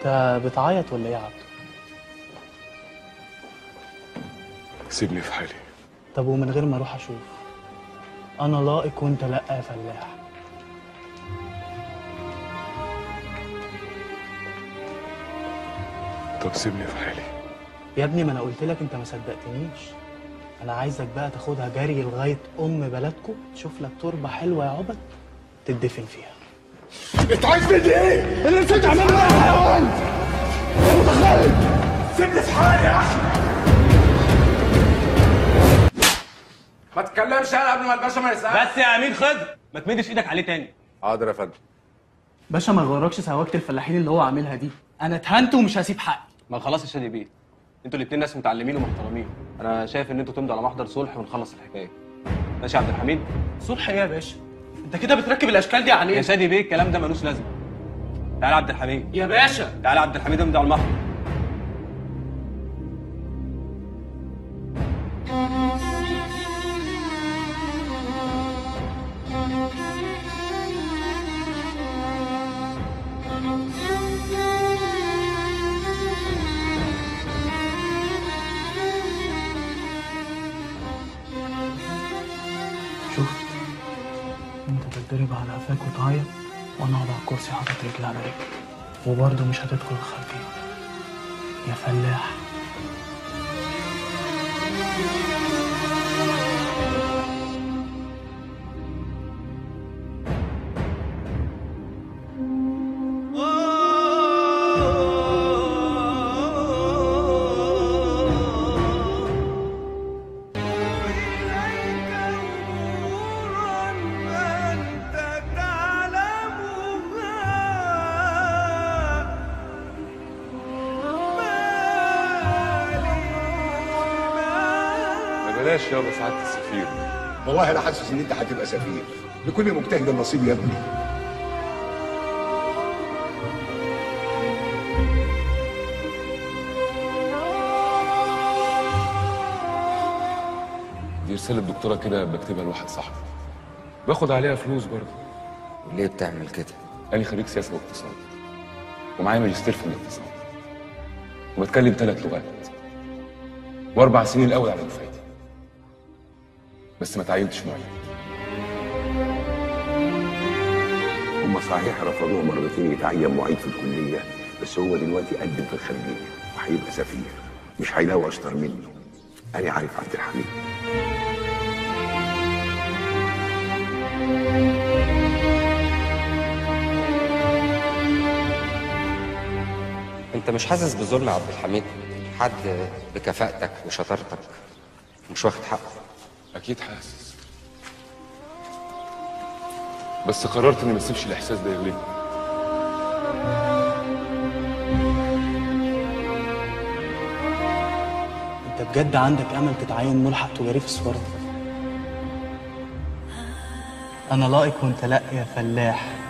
انت بتعيط ولا ايه يا عبده سيبني في حالي طب ومن غير ما اروح اشوف انا لائق وانت لا يا فلاح طب سيبني في حالي يا ابني ما انا قلت لك انت ما صدقتنيش انا عايزك بقى تاخدها جري لغايه ام بلدكم تشوف لك تربه حلوه يا عبد تدفن فيها انت عايز مني ايه؟ اللي نسيت اعمله يا حيوان يا متخلف سيبني في حالي يا اخي ما تتكلمش انا قبل ما الباشا ما يسأل بس يا امين خضر ما تمدش ايدك عليه تاني حاضر يا فندم باشا ما يغركش سواقة الفلاحين اللي هو عاملها دي انا اتهنت ومش هسيب حقي ما خلاص يا شادي بيه انتوا الاتنين ناس متعلمين ومحترمين انا شايف ان انتوا تمضوا على محضر صلح ونخلص الحكايه ماشي يا عبد الحميد صلح ايه يا باشا انت كده بتركب الاشكال دي عليه يا شادي بيه الكلام ده ملوش لازمه تعالى يا عبد الحميد يا باشا تعالى يا عبد الحميد امضي على المحضر شفت انت تتضرب على قفاك وتعيط وانا اقعد على الكرسي حاطط رجلي على رجلي وبرضه مش هتدخل الخلفيه يا فلاح ما بلاش يابا سعاده السفير والله انا حاسس ان انت هتبقى سفير لكل مجتهد النصيب يا ابني دي رساله دكتوره كده بكتبها لواحد صاحبي باخد عليها فلوس برضه ليه بتعمل كده؟ انا خريج سياسه واقتصاد ومعايا ماجستير في الاقتصاد وبتكلم ثلاث لغات واربع سنين الاول على دفعتي بس ما تعينتش معين هم صحيح رفضوه مرتين يتعين معيد في الكليه بس هو دلوقتي قدم في الخارجيه وهيبقى سفير مش هيلاقوا اشطر منه انا عارف عبد الحميد انت مش حاسس بظلم يا عبد الحميد؟ حد بكفاءتك وشطارتك مش واخد حقه اكيد حاسس بس قررت اني ما اسيبش الاحساس ده يغلبني انت بجد عندك امل تتعين ملحق تجاري في السفاره انا لائق وانت لا يا فلاح